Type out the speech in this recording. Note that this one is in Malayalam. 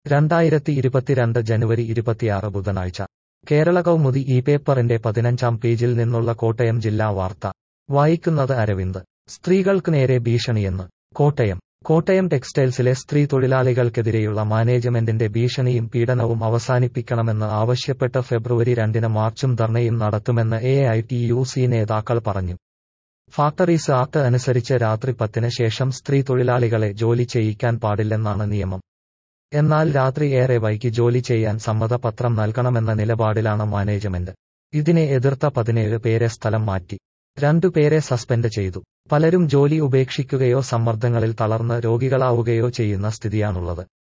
രണ്ടായിരത്തി ഇരുപത്തിരണ്ട് ജനുവരി ഇരുപത്തിയാറ് ബുധനാഴ്ച കേരള കൗമുദി ഈ പേപ്പറിന്റെ പതിനഞ്ചാം പേജിൽ നിന്നുള്ള കോട്ടയം ജില്ലാ വാർത്ത വായിക്കുന്നത് അരവിന്ദ് സ്ത്രീകൾക്ക് നേരെ ഭീഷണിയെന്ന് കോട്ടയം കോട്ടയം ടെക്സ്റ്റൈൽസിലെ സ്ത്രീ തൊഴിലാളികൾക്കെതിരെയുള്ള മാനേജ്മെന്റിന്റെ ഭീഷണിയും പീഡനവും അവസാനിപ്പിക്കണമെന്ന് ആവശ്യപ്പെട്ട് ഫെബ്രുവരി രണ്ടിന് മാർച്ചും ധർണയും നടത്തുമെന്ന് A I T U C നേതാക്കൾ പറഞ്ഞു ഫാക്ടറീസ് ആക്ട് അനുസരിച്ച് രാത്രി പത്തിന് ശേഷം സ്ത്രീ തൊഴിലാളികളെ ജോലി ചെയ്യിക്കാൻ പാടില്ലെന്നാണ് നിയമം എന്നാൽ രാത്രി ഏറെ വൈകി ജോലി ചെയ്യാൻ സമ്മതപത്രം നൽകണമെന്ന നിലപാടിലാണ് മാനേജ്മെന്റ് ഇതിനെ എതിർത്ത പതിനേഴ് പേരെ സ്ഥലം മാറ്റി രണ്ടുപേരെ സസ്പെൻഡ് ചെയ്തു പലരും ജോലി ഉപേക്ഷിക്കുകയോ സമ്മർദ്ദങ്ങളിൽ തളർന്ന് രോഗികളാവുകയോ ചെയ്യുന്ന സ്ഥിതിയാണുള്ളത്